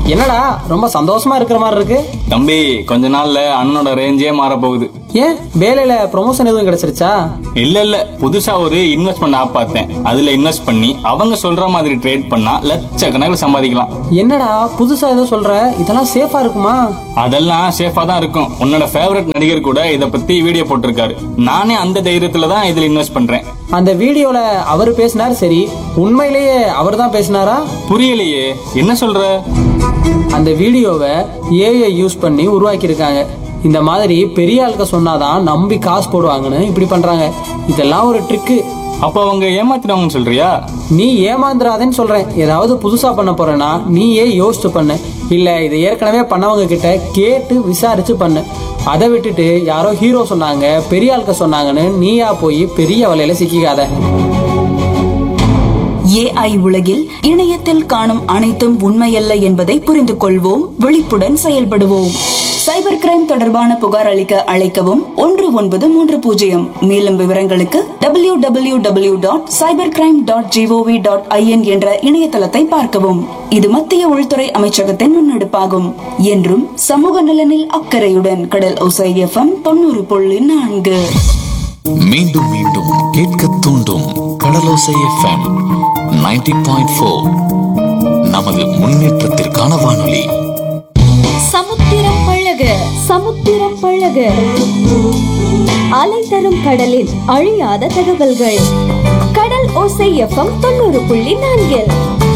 என்னடா ரொம்ப சந்தோஷமா இருக்கிற மாதிரி இருக்கு தம்பி கொஞ்ச நாள்ல அண்ணனோட ரேஞ்சே மாற போகுது ஏன் வேலையில ப்ரொமோஷன் எதுவும் கிடைச்சிருச்சா இல்ல இல்ல புதுசா ஒரு இன்வெஸ்ட்மெண்ட் ஆப் பார்த்தேன் அதுல இன்வெஸ்ட் பண்ணி அவங்க சொல்ற மாதிரி ட்ரேட் பண்ணா லட்சக்கணக்கில் சம்பாதிக்கலாம் என்னடா புதுசா ஏதோ சொல்ற இதெல்லாம் சேஃபா இருக்குமா அதெல்லாம் சேஃபா தான் இருக்கும் உன்னோட ஃபேவரட் நடிகர் கூட இத பத்தி வீடியோ போட்டிருக்காரு நானே அந்த தைரியத்துல தான் இதுல இன்வெஸ்ட் பண்றேன் அந்த வீடியோல அவர் பேசினார் சரி உண்மையிலேயே அவர் தான் பேசினாரா புரியலையே என்ன சொல்ற அந்த வீடியோவை ஏஐ யூஸ் பண்ணி உருவாக்கியிருக்காங்க இந்த மாதிரி பெரிய ஆளுக்க சொன்னாதான் நம்பி காசு போடுவாங்கன்னு இப்படி பண்றாங்க இதெல்லாம் ஒரு ட்ரிக்கு அப்ப அவங்க ஏமாத்தினவங்கன்னு சொல்றியா நீ ஏமாந்துடாதேன்னு சொல்றேன் ஏதாவது புதுசா பண்ண போறேன்னா நீயே யோசிச்சு பண்ணு இல்ல இதை ஏற்கனவே பண்ணவங்க கிட்ட கேட்டு விசாரிச்சு பண்ணு அதை விட்டுட்டு யாரோ ஹீரோ சொன்னாங்க பெரிய ஆளுக்க சொன்னாங்கன்னு நீயா போய் பெரிய வலையில சிக்கிக்காத ஏஐ உலகில் இணையத்தில் காணும் அனைத்தும் உண்மையல்ல என்பதை புரிந்து கொள்வோம் விழிப்புடன் செயல்படுவோம் சைபர் கிரைம் தொடர்பான புகார் அளிக்க அழைக்கவும் ஒன்று ஒன்பது மூன்று பூஜ்ஜியம் மேலும் விவரங்களுக்கு W W W dot cyber crime dot GOV dot IN என்ற இணையதளத்தை பார்க்கவும் இது மத்திய உள்துறை அமைச்சகத்தின் முன்னெடுப்பாகும் என்றும் சமூக நலனில் அக்கறையுடன் கடல் ஒசை எஃப்எம் தொண்ணூறு புள்ளி நான்கு மீண்டும் மீண்டும் கேட்க தூண்டும் கடலோசை எஃப்எம் 90.4 பாயிண்ட் ஃபோர் நமது முன்னேற்றத்திற்கான வானொலி சமுத்திரம் பழக சமுத்திரம் பழக அலை தரும் கடலின் அழியாத தகவல்கள் கடல் ஓசை எஃப்எம் தொண்ணூறு புள்ளி நான்கில்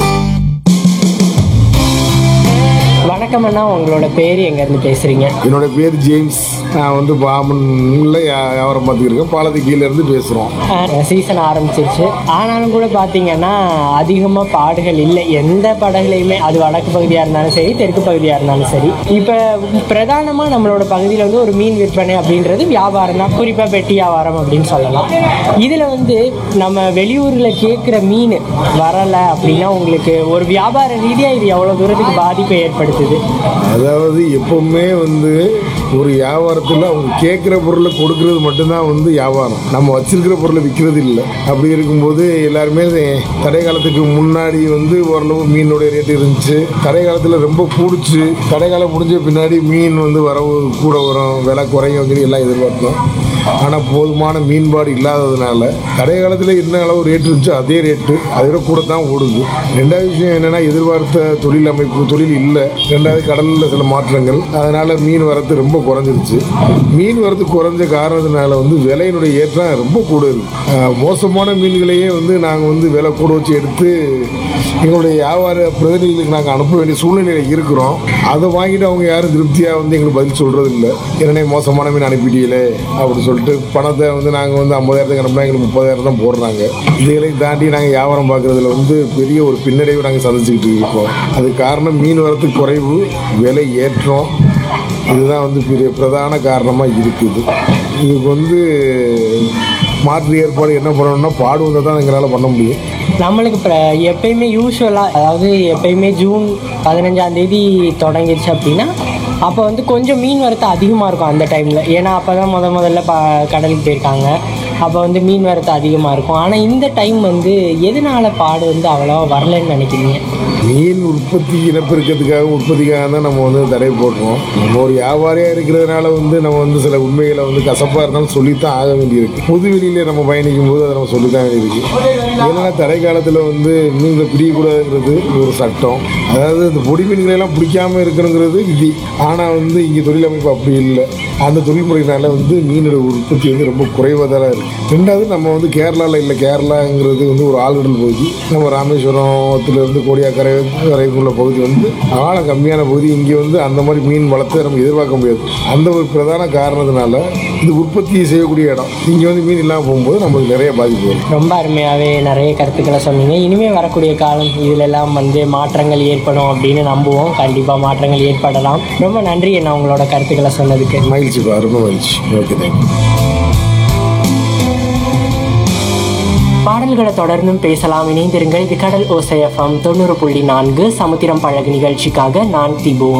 வணக்கம் அண்ணா உங்களோட பேர் எங்க இருந்து பேசுறீங்க என்னோட பேர் ஜேம்ஸ் நான் வந்து பாமன்ல யா- வியாபாரம் பார்த்துக்கிருக்கேன் பாலத்து கீழே இருந்து பேசுகிறோம் சீசன் ஆரம்பிச்சிருச்சு ஆனாலும் கூட பார்த்தீங்கன்னா அதிகமாக பாடுகள் இல்லை எந்த படகுலையுமே அது வடக்கு பகுதியாக இருந்தாலும் சரி தெற்கு பகுதியாக இருந்தாலும் சரி இப்போ பிரதானமாக நம்மளோட பகுதியில் வந்து ஒரு மீன் விற்பனை அப்படின்றது வியாபாரம் தான் குறிப்பாக பெட்டி வியாபாரம் அப்படின்னு சொல்லலாம் இதில் வந்து நம்ம வெளியூரில் கேட்குற மீன் வரலை அப்படின்னா உங்களுக்கு ஒரு வியாபார ரீதியாக இது எவ்வளோ தூரத்துக்கு பாதிப்பை ஏற்படுத்துது அதாவது எப்பவுமே வந்து ஒரு வியாபாரத்தில் அவங்க கேட்குற பொருளை கொடுக்கறது மட்டும்தான் வந்து வியாபாரம் நம்ம வச்சிருக்கிற பொருளை விற்கிறது இல்லை அப்படி இருக்கும்போது எல்லாருமே தடை காலத்துக்கு முன்னாடி வந்து ஓரளவு மீனோட ரேட் இருந்துச்சு தடை காலத்தில் ரொம்ப கூடிச்சு தடை காலம் முடிஞ்ச பின்னாடி மீன் வந்து வரவு கூட வரும் விலை குறையும் சொல்லி எல்லாம் எதிர்பார்த்தோம் ஆனால் போதுமான மீன்பாடு இல்லாததுனால தடை காலத்தில் என்ன அளவு ரேட் இருந்துச்சோ அதே ரேட்டு அதை விட கூட தான் ஓடுது ரெண்டாவது விஷயம் என்னன்னா எதிர்பார்த்த தொழில் அமைப்பு தொழில் இல்லை ரெண்டாவது கடலில் சில மாற்றங்கள் அதனால மீன் வரத்து ரொம்ப குறைஞ்சிருச்சு மீன் வரத்து குறைஞ்ச காரணத்தினால வந்து விலையினுடைய ஏற்றம் ரொம்ப கூட இருக்கு ஆஹ் மோசமான மீன்களையே வந்து நாங்கள் வந்து விலை கூட வச்சு எடுத்து எங்களுடைய வியாபார பிரதிநிதிகளுக்கு நாங்கள் அனுப்ப வேண்டிய சூழ்நிலையில் இருக்கிறோம் அதை வாங்கிட்டு அவங்க யாரும் திருப்தியாக வந்து எங்களுக்கு பதில் சொல்கிறது இல்லை என்னன்னே மோசமான மீன் அனுப்பிட்டீங்களே அப்படி சொல்லிட்டு பணத்தை வந்து நாங்கள் வந்து ஐம்பதாயிரத்துக்கு அனுப்பினா எங்களுக்கு முப்பதாயிரம் தான் போடுறாங்க இதுகளையும் தாண்டி நாங்கள் வியாபாரம் பார்க்குறதுல வந்து பெரிய ஒரு பின்னடைவு நாங்கள் சந்திச்சுக்கிட்டு இருக்கோம் அது காரணம் மீன் வரத்து குறைவு விலை ஏற்றம் இதுதான் வந்து பெரிய பிரதான காரணமாக இருக்குது இதுக்கு வந்து மாற்று ஏற்பாடு என்ன பண்ணணும்னா பாடுவதை தான் எங்களால் பண்ண முடியும் நம்மளுக்கு இப்போ எப்பயுமே யூஸ்வலாக அதாவது எப்பயுமே ஜூன் பதினஞ்சாம் தேதி தொடங்கிடுச்சு அப்படின்னா அப்போ வந்து கொஞ்சம் மீன் வரத்து அதிகமாக இருக்கும் அந்த டைமில் ஏன்னா அப்போ தான் முத முதல்ல ப கடலுக்கு போயிருக்காங்க அப்போ வந்து மீன் வரத்து அதிகமாக இருக்கும் ஆனால் இந்த டைம் வந்து எதனால பாடு வந்து அவ்வளோவா வரலன்னு நினைக்கிறீங்க மீன் உற்பத்தி இனப்பெருக்கத்துக்காக உற்பத்திக்காக தான் நம்ம வந்து தடை போடுறோம் நம்ம ஒரு வியாபாரியாக இருக்கிறதுனால வந்து நம்ம வந்து சில உண்மைகளை வந்து கசப்பாக இருந்தாலும் சொல்லித்தான் ஆக வேண்டியிருக்கு பொது வெளியில் நம்ம பயணிக்கும் போது அதை நம்ம சொல்லித்தான் வேண்டியிருக்கு ஏன்னா தடை காலத்தில் வந்து மீன்களை பிடிக்கக்கூடாதுங்கிறது ஒரு சட்டம் அதாவது இந்த பொடி மீன்களை எல்லாம் பிடிக்காம இருக்கணுங்கிறது விதி ஆனால் வந்து இங்கே தொழில் அமைப்பு அப்படி இல்லை அந்த தொழில்முறையினால வந்து மீனோட உற்பத்தி வந்து ரொம்ப குறைவாக தான் இருக்குது ரெண்டாவது நம்ம வந்து கேரளாவில் இல்லை கேரளாங்கிறது வந்து ஒரு ஆழ்கடல் பகுதி நம்ம ராமேஸ்வரத்துலேருந்து கோடியாக்கரை வரைக்கும் உள்ள பகுதி வந்து ஆழம் கம்மியான பகுதி இங்கே வந்து அந்த மாதிரி மீன் வளர்த்தை நம்ம எதிர்பார்க்க முடியாது அந்த ஒரு பிரதான காரணத்தினால இது உற்பத்தி செய்யக்கூடிய இடம் இங்கே வந்து மீன் இல்லாமல் போகும்போது நம்மளுக்கு நிறைய பாதிப்பு வரும் ரொம்ப அருமையாகவே நிறைய கருத்துக்களை சொன்னீங்க இனிமேல் வரக்கூடிய காலம் இதிலெல்லாம் வந்து மாற்றங்கள் ஏற்படும் அப்படின்னு நம்புவோம் கண்டிப்பாக மாற்றங்கள் ஏற்படலாம் ரொம்ப நன்றி என்ன உங்களோட கருத்துக்களை சொன்னதுக்கு மகிழ்ச்சிப்பா ரொம்ப மகிழ்ச்சி ஓகே தேங்க்யூ பாடல்களை தொடர்ந்தும் பேசலாம் இணைந்திருங்கள் இது கடல் ஓசைஎஃப்எம் தொண்ணூறு புள்ளி நான்கு சமுத்திரம் பழகு நிகழ்ச்சிக்காக நான் திபு